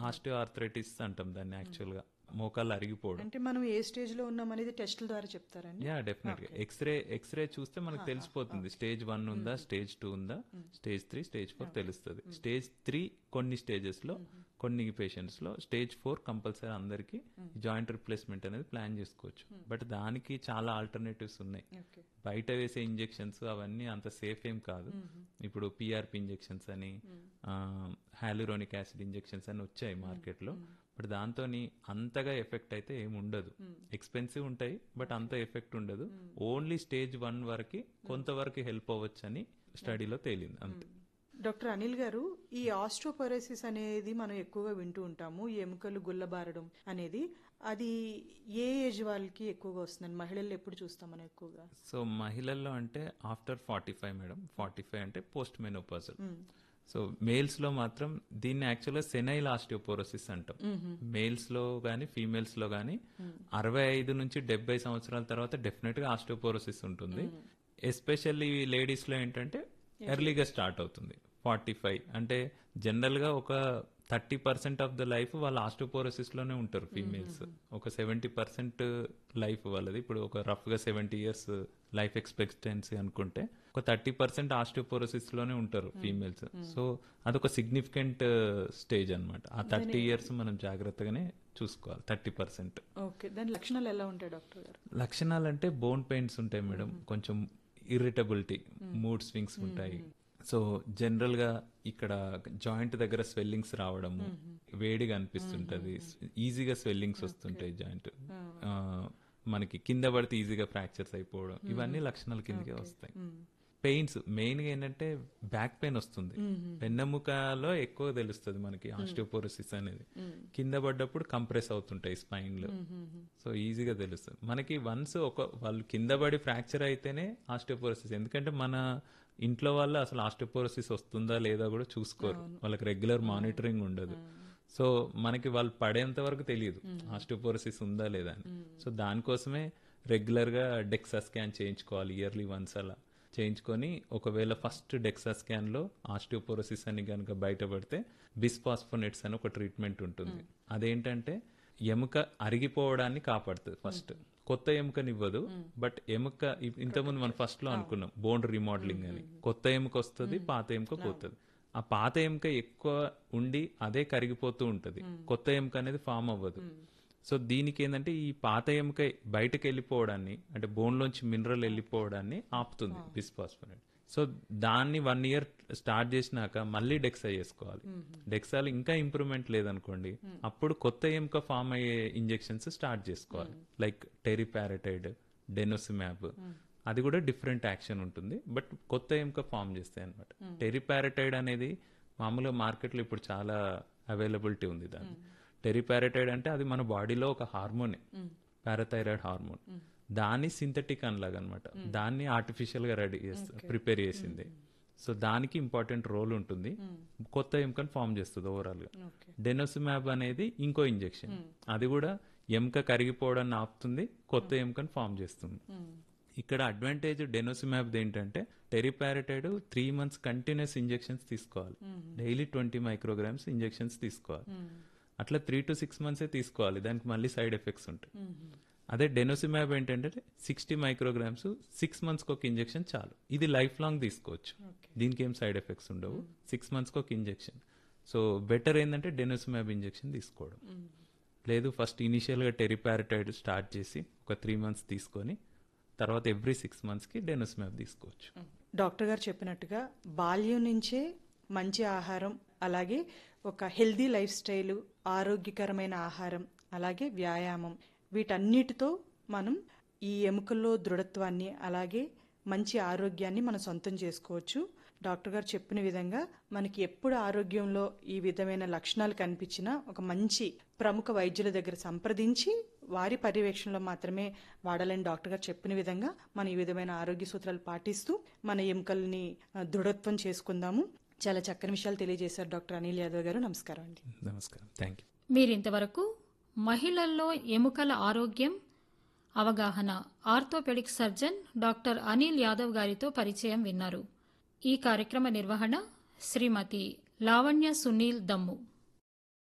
osteo arthritis అంటాం దాన్ని actual గా మోకాళ్ళు అరిగిపోవడం అంటే మనం ఏ స్టేజ్ లో ఉన్నాం అనేది టెస్టుల ద్వారా చెప్తారండి యా డెఫినెట్ గా ఎక్స్రే ఎక్స్రే చూస్తే మనకు తెలిసిపోతుంది స్టేజ్ వన్ ఉందా స్టేజ్ టూ ఉందా స్టేజ్ త్రీ స్టేజ్ ఫోర్ తెలుస్తుంది స్టేజ్ త్రీ కొన్ని స్టేజెస్ లో కొన్ని పేషెంట్స్ లో స్టేజ్ ఫోర్ కంపల్సరీ అందరికి జాయింట్ రిప్లేస్మెంట్ అనేది ప్లాన్ చేసుకోవచ్చు బట్ దానికి చాలా ఆల్టర్నేటివ్స్ ఉన్నాయి ఓకే బయట వేసే ఇంజెక్షన్స్ అవన్నీ అంత సేఫ్ ఏం కాదు ఇప్పుడు పిఆర్పి ఇంజెక్షన్స్ అని హాలురోనిక్ యాసిడ్ ఇంజెక్షన్స్ అని వచ్చాయి మార్కెట్ లో బట్ దాంతో అంతగా ఎఫెక్ట్ అయితే ఏమి ఉండదు ఎక్స్పెన్సివ్ ఉంటాయి బట్ అంత ఎఫెక్ట్ ఉండదు ఓన్లీ స్టేజ్ వన్ వరకు కొంతవరకు హెల్ప్ అవ్వచ్చు అని స్టడీలో తేలింది అంతే డాక్టర్ అనిల్ గారు ఈ ఆస్ట్రోపొరోసిస్ అనేది మనం ఎక్కువగా వింటూ ఉంటాము ఈ ఎముకలు గుల్లబారడం అనేది అది ఏ ఏజ్ వాళ్ళకి ఎక్కువగా వస్తుందండి మహిళల్లో ఎప్పుడు చూస్తాం మనం ఎక్కువగా సో మహిళల్లో అంటే after forty five madam forty five అంటే పోస్ట్ మెనోపాజల్ సో మేల్స్ లో మాత్రం దీన్ని యాక్చువల్గా సెనైల్ ఆస్టియోపోరోసిస్ అంటాం మేల్స్ లో గానీ ఫీమేల్స్ లో గానీ అరవై ఐదు నుంచి డెబ్బై సంవత్సరాల తర్వాత డెఫినెట్ గా ఆస్టియోపోరోసిస్ ఉంటుంది ఎస్పెషల్లీ లేడీస్ లో ఏంటంటే ఎర్లీగా స్టార్ట్ అవుతుంది ఫార్టీ ఫైవ్ అంటే జనరల్ గా ఒక thirty percent of the life వాళ్ళ ఆస్టియోపోరోసిస్ లోనే ఉంటారు ఫీమేల్స్ ఒక సెవెంటీ పర్సెంట్ లైఫ్ వాళ్ళది ఇప్పుడు ఒక రఫ్ గా సెవెంటీ ఇయర్స్ లైఫ్ ఎక్స్పెక్టెన్సీ అనుకుంటే ఒక థర్టీ పర్సెంట్ ఆస్టియోపోరోసిస్ లోనే ఉంటారు ఫీమేల్స్ సో అదొక సిగ్నిఫికెంట్ స్టేజ్ అన్నమాట ఆ థర్టీ ఇయర్స్ మనం జాగ్రత్తగానే చూసుకోవాలి థర్టీ పర్సెంట్ ఓకే దాని లక్షణాలు ఎలా ఉంటాయి డాక్టర్ గారు లక్షణాలు అంటే బోన్ పెయిన్స్ ఉంటాయి మేడం కొంచెం ఇరిటబిలిటీ మూడ్ స్వింగ్స్ ఉంటాయి సో జనరల్ గా ఇక్కడ జాయింట్ దగ్గర స్వెల్లింగ్స్ రావడము వేడిగా అనిపిస్తుంటది ఈజీగా స్వెల్లింగ్స్ వస్తుంటాయి జాయింట్ మనకి కింద పడితే ఈజీగా ఫ్రాక్చర్స్ అయిపోవడం ఇవన్నీ లక్షణాల కిందకే వస్తాయి పెయిన్స్ మెయిన్ గా ఏంటంటే బ్యాక్ పెయిన్ వస్తుంది వెన్నెముకలో ఎక్కువ తెలుస్తుంది మనకి ఆస్టియోపోరోసిస్ అనేది కింద పడ్డప్పుడు కంప్రెస్ అవుతుంటాయి స్పైన్ లో సో ఈజీగా తెలుస్తుంది మనకి వన్స్ ఒక వాళ్ళు కింద పడి ఫ్రాక్చర్ అయితేనే ఆస్టియోపోరోసిస్ ఎందుకంటే మన ఇంట్లో వాళ్ళు అసలు ఆస్టియోపోరోసిస్ వస్తుందా లేదా కూడా చూసుకోరు వాళ్ళకి రెగ్యులర్ మానిటరింగ్ ఉండదు సో మనకి వాళ్ళు పడేంత వరకు తెలియదు ఆస్టియోపోరోసిస్ ఉందా లేదా అని సో దానికోసమే రెగ్యులర్ గా డెక్సా స్కాన్ చేయించుకోవాలి ఇయర్లీ వన్స్ అలా చేయించుకొని ఒకవేళ ఫస్ట్ డెక్సా స్కాన్ లో ఆస్టియోపోరోసిస్ అని కనుక బయటపడితే బిస్పాస్ఫోనెట్స్ అని ఒక ట్రీట్మెంట్ ఉంటుంది అదేంటంటే ఎముక అరిగిపోవడాన్ని కాపాడుతుంది ఫస్ట్ కొత్త ఎముకనివ్వదు బట్ ఎముక ఇ- ఇంతకుముందు మనం ఫస్ట్ లో అనుకున్నాం బోన్ రీమోడలింగ్ అని కొత్త ఎముక వస్తుంది పాత ఎముక పోతుంది ఆ పాత ఎముక ఎక్కువ ఉండి అదే కరిగిపోతూ ఉంటది కొత్త ఎముక అనేది ఫామ్ అవ్వదు సో దీనికి ఏంటంటే ఈ పాత ఎముక బయటకు వెళ్ళిపోవడాన్ని అంటే బోన్ లోంచి మినరల్ వెళ్ళిపోవడాన్ని ఆపుతుంది బిస్పాస్ఫోనేట్ సో దాన్ని వన్ ఇయర్ స్టార్ట్ చేసినాక మళ్ళీ డెక్సా చేసుకోవాలి డెక్సాలు ఇంకా ఇంప్రూవ్మెంట్ లేదనుకోండి అప్పుడు కొత్త ఎముక ఫామ్ అయ్యే ఇంజెక్షన్స్ స్టార్ట్ చేసుకోవాలి లైక్ టెరిపారటైడ్ డెనోసిమ్యాబ్ అది కూడా డిఫరెంట్ యాక్షన్ ఉంటుంది బట్ కొత్త ఎముక ఫామ్ చేస్తాయి అనమాట టెరిపారటైడ్ అనేది మామూలుగా మార్కెట్లో ఇప్పుడు చాలా అవైలబిలిటీ ఉంది దాన్ని టెరిపారటైడ్ అంటే అది మన బాడీలో ఒక హార్మోనే పారాథైరాయిడ్ హార్మోన్ దాన్ని సింథటిక్ అనలాగా అనమాట దాన్ని ఆర్టిఫిషియల్ గా రెడీ చేస్తుంది ప్రిపేర్ చేసింది సో దానికి ఇంపార్టెంట్ రోల్ ఉంటుంది కొత్త ఎముకను ఫామ్ చేస్తుంది ఓవరాల్ గా ఓకే డెనోసిమాబ్ అనేది ఇంకో ఇంజెక్షన్ అది కూడా ఎముక కరిగిపోవడాన్ని ఆపుతుంది కొత్త ఎముకను ఫామ్ చేస్తుంది ఇక్కడ అడ్వాంటేజ్ డెనోసిమాబ్ ఏంటంటే teriparatide three months continuous injections తీసుకోవాలి డైలీ ట్వంటీ మైక్రోగ్రామ్స్ ఇంజెక్షన్స్ తీసుకోవాలి అట్లా త్రీ టు సిక్స్ మంత్సే తీసుకోవాలి దానికి మళ్ళీ సైడ్ ఎఫెక్ట్స్ ఉంటాయి అదే డెనోసిమాబ్ ఏంటంటే సిక్స్టీ మైక్రోగ్రామ్స్ సిక్స్ మంత్స్కి ఒక ఇంజెక్షన్ చాలు ఇది లైఫ్ లాంగ్ తీసుకోవచ్చు దీనికి ఏం సైడ్ ఎఫెక్ట్స్ ఉండవు సిక్స్ మంత్స్కి ఒక ఇంజెక్షన్ సో బెటర్ ఏంటంటే డెనోసిమాబ్ ఇంజెక్షన్ తీసుకోవడం లేదు ఫస్ట్ ఇనిషియల్గా టెరిపారటైడ్ స్టార్ట్ చేసి ఒక త్రీ మంత్స్ తీసుకొని తర్వాత ఎవ్రీ సిక్స్ మంత్స్కి డెనోసిమాబ్ తీసుకోవచ్చు డాక్టర్ గారు చెప్పినట్టుగా బాల్యం నుంచే మంచి ఆహారం అలాగే ఒక హెల్దీ లైఫ్ స్టైల్ ఆరోగ్యకరమైన ఆహారం అలాగే వ్యాయామం వీటన్నిటితో మనం ఈ ఎముకల్లో దృఢత్వాన్ని అలాగే మంచి ఆరోగ్యాన్ని మనం సొంతం చేసుకోవచ్చు డాక్టర్ గారు చెప్పిన విధంగా మనకి ఎప్పుడు ఆరోగ్యంలో ఈ విధమైన లక్షణాలు కనిపించినా ఒక మంచి ప్రముఖ వైద్యుల దగ్గర సంప్రదించి వారి పర్యవేక్షణలో మాత్రమే వాడాలని డాక్టర్ గారు చెప్పిన విధంగా మనం ఈ విధమైన ఆరోగ్య సూత్రాలు పాటిస్తూ మన ఎముకల్ని ఆ, దృఢత్వం చేసుకుందాము చాలా చక్కని విషయాలు తెలియజేశారు డాక్టర్ అనిల్ యాదవ్ గారు నమస్కారం అండి నమస్కారం థ్యాంక్ యూ మీరింతవరకు మహిళల్లో ఎముకల ఆరోగ్యం అవగాహన orthopaedic surgeon doctor Anil Yadav గారితో పరిచయం విన్నారు ఈ కార్యక్రమ నిర్వహణ శ్రీమతి లావణ్య సునీల్ దమ్ము